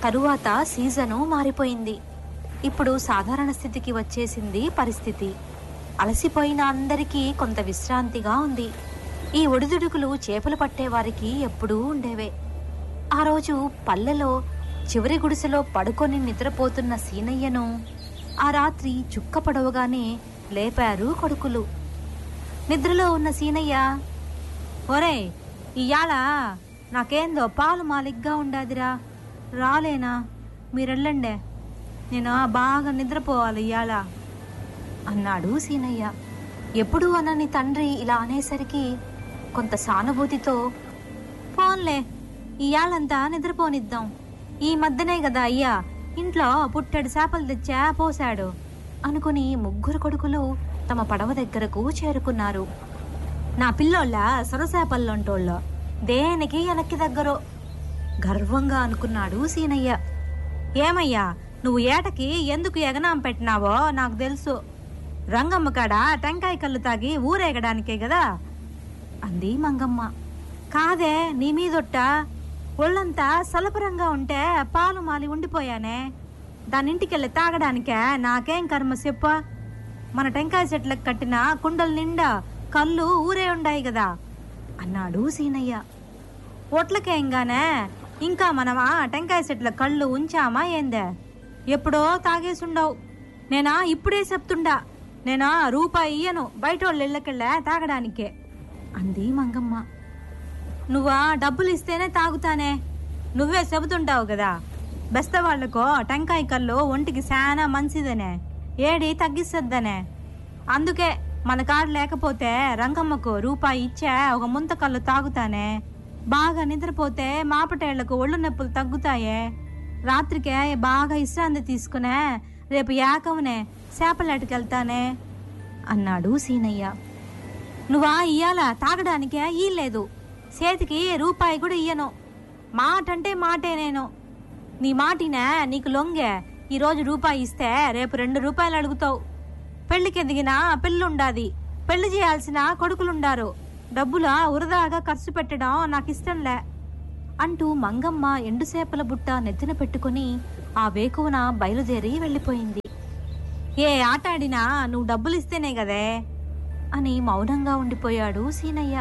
తరువాత సీజను మారిపోయింది ఇప్పుడు సాధారణ స్థితికి వచ్చేసింది పరిస్థితి అలసిపోయిన అందరికీ కొంత విశ్రాంతిగా ఉంది ఈ ఒడిదుడుకులు చేపలు పట్టేవారికి ఎప్పుడూ ఉండేవే ఆ రోజు పల్లెలో చివరి గుడిసెలో పడుకొని నిద్రపోతున్న సీనయ్యను ఆ రాత్రి చుక్క పడవగానే లేపారు కొడుకులు నిద్రలో ఉన్న సీనయ్య ఒరే ఇయాల నాకేందో పాలు మాలిగ్గా ఉండాదిరా రాలేనా మీరెళ్ళండే నేను బాగా నిద్రపోవాలి ఇయాల అన్నాడు సీనయ్య ఎప్పుడు అనని తండ్రి ఇలా అనేసరికి కొంత సానుభూతితో పోన్లే ఇయాలంతా నిద్రపోనిద్దాం ఈ మధ్యనే కదా అయ్యా ఇంట్లో పుట్టెడు చేపలు తెచ్చా పోశాడు అనుకుని ముగ్గురు కొడుకులు తమ పడవ దగ్గరకు చేరుకున్నారు నా పిల్లోళ్ళ సొరసేపల్లంటోళ్ళ దేనికి వెనక్కి దగ్గరో గర్వంగా అనుకున్నాడు సీనయ్య ఏమయ్యా నువ్వు ఏటకి ఎందుకు ఎగనాం పెట్టినావో నాకు తెలుసు రంగమ్మ కాడ టెంకాయ కళ్ళు తాగి ఊరేగడానికే కదా అంది మంగమ్మ కాదే నీ మీదొట్ట ఒళ్ళంతా సలపరంగా ఉంటే పాలు మాలి ఉండిపోయానే దాని ఇంటికెళ్ళి తాగడానికే నాకేం కర్మ చెప్ప మన టెంకాయ చెట్లకు కట్టిన కుండల నిండా కళ్ళు ఊరే ఉండాయి కదా అన్నాడు సీనయ్య ఒట్లకేంగానే ఇంకా మనమా టెంకాయ చెట్ల కళ్ళు ఉంచామా ఏందే ఎప్పుడో తాగేసుండవు నేనా ఇప్పుడే చెప్తుండా నేనా రూపాయి ఇయ్యను బయటోళ్ళ ఇళ్ళకెళ్ళే తాగడానికే అంది మంగమ్మ నువ్వా డబ్బులు ఇస్తేనే తాగుతానే నువ్వే చెబుతుంటావు కదా బెస్త వాళ్ళకో టెంకాయ కళ్ళు ఒంటికి శానా మంచిదనే ఏడి తగ్గిస్తద్దనే అందుకే మన కాడ లేకపోతే రంగమ్మకు రూపాయి ఇచ్చే ఒక ముంత కళ్ళు తాగుతానే బాగా నిద్రపోతే మాపటేళ్లకు ఒళ్ళు నొప్పులు తగ్గుతాయే రాత్రికే బాగా విశ్రాంతి తీసుకునే రేపు ఏకవనే చేపలేటకెళ్తానే అన్నాడు సీనయ్య నువ్వా ఇయ్యాల తాగడానికే ఇయ్యలేదు చేతికి రూపాయి కూడా ఇయ్యను మాట అంటే మాటే నేను నీ మాటినే నీకు లొంగే ఈరోజు రూపాయి ఇస్తే రేపు రెండు రూపాయలు అడుగుతావు పెళ్లికి ఎదిగిన పెళ్ళుండాది పెళ్లి చేయాల్సిన కొడుకులుండారు డబ్బుల వృధాగా ఖర్చు పెట్టడం నాకు ఇష్టంలే అంటూ మంగమ్మ ఎండుసేపల బుట్ట నెత్తిన పెట్టుకుని ఆ వేకువన బయలుదేరి వెళ్ళిపోయింది ఏ ఆట ఆడినా నువ్వు డబ్బులు ఇస్తేనే కదే అని మౌనంగా ఉండిపోయాడు సీనయ్య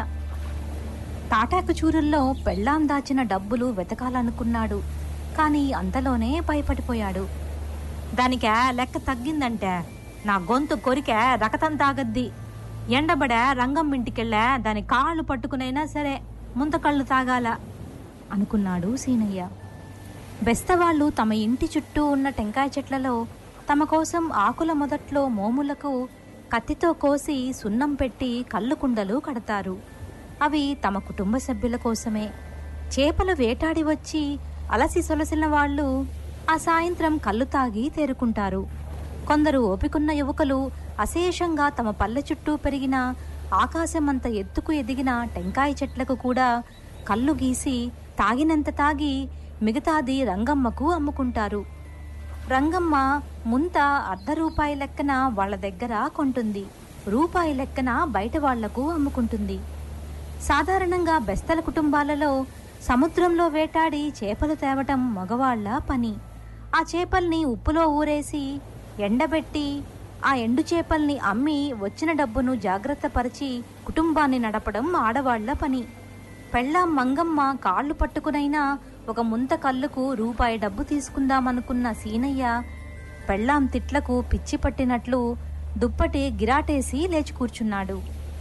తాటాకు చూరుల్లో పెళ్ళాం దాచిన డబ్బులు వెతకాలనుకున్నాడు కానీ అంతలోనే భయపడిపోయాడు దానికే లెక్క తగ్గిందంటే నా గొంతు కొరికే రకతం తాగద్ది ఎండబడే రంగం ఇంటికెళ్ళా దాని కాళ్ళు పట్టుకునైనా సరే ముంతకళ్ళు తాగాల అనుకున్నాడు సీనయ్య బెస్తవాళ్ళు తమ ఇంటి చుట్టూ ఉన్న టెంకాయ చెట్లలో తమ కోసం ఆకుల మొదట్లో మోములకు కత్తితో కోసి సున్నం పెట్టి కళ్ళు కుండలు కడతారు అవి తమ కుటుంబ సభ్యుల కోసమే చేపలు వేటాడి వచ్చి అలసి సొలసిన వాళ్ళు ఆ సాయంత్రం కళ్ళు తాగి తేరుకుంటారు కొందరు ఓపికున్న యువకులు అశేషంగా తమ పల్లె చుట్టూ పెరిగిన ఆకాశమంత ఎత్తుకు ఎదిగిన టెంకాయ చెట్లకు కూడా కళ్ళు గీసి తాగినంత తాగి మిగతాది రంగమ్మకు అమ్ముకుంటారు రంగమ్మ ముంత అర్ధ రూపాయి లెక్కన వాళ్ళ దగ్గర కొంటుంది రూపాయి లెక్కన బయట వాళ్లకు అమ్ముకుంటుంది సాధారణంగా బెస్తల కుటుంబాలలో సముద్రంలో వేటాడి చేపలు తేవటం మగవాళ్ల పని ఆ చేపల్ని ఉప్పులో ఊరేసి ఎండబెట్టి ఆ ఎండు చేపల్ని అమ్మి వచ్చిన డబ్బును జాగ్రత్తపరిచి కుటుంబాన్ని నడపడం ఆడవాళ్ల పని పెళ్ళాం మంగమ్మ కాళ్ళు పట్టుకునైనా ఒక ముంత కళ్ళుకు రూపాయి డబ్బు తీసుకుందామనుకున్న సీనయ్య పెళ్ళాం తిట్లకు పిచ్చి పట్టినట్లు దుప్పటి గిరాటేసి లేచి కూర్చున్నాడు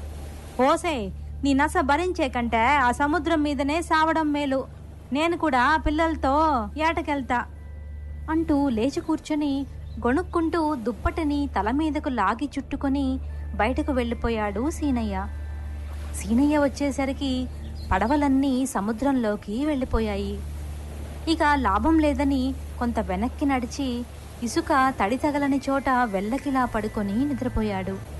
ఓసే నీ నస భరించే కంటే ఆ సముద్రం మీదనే సావడం మేలు నేను కూడా పిల్లలతో ఏటకెళ్తా అంటూ లేచి కూర్చొని గొణుక్కుంటూ దుప్పటిని తల మీదకు లాగి చుట్టుకొని బయటకు వెళ్ళిపోయాడు సీనయ్య సీనయ్య వచ్చేసరికి పడవలన్నీ సముద్రంలోకి వెళ్ళిపోయాయి ఇక లాభం లేదని కొంత వెనక్కి నడిచి ఇసుక తడి తగలని చోట వెల్లకిలా పడుకొని నిద్రపోయాడు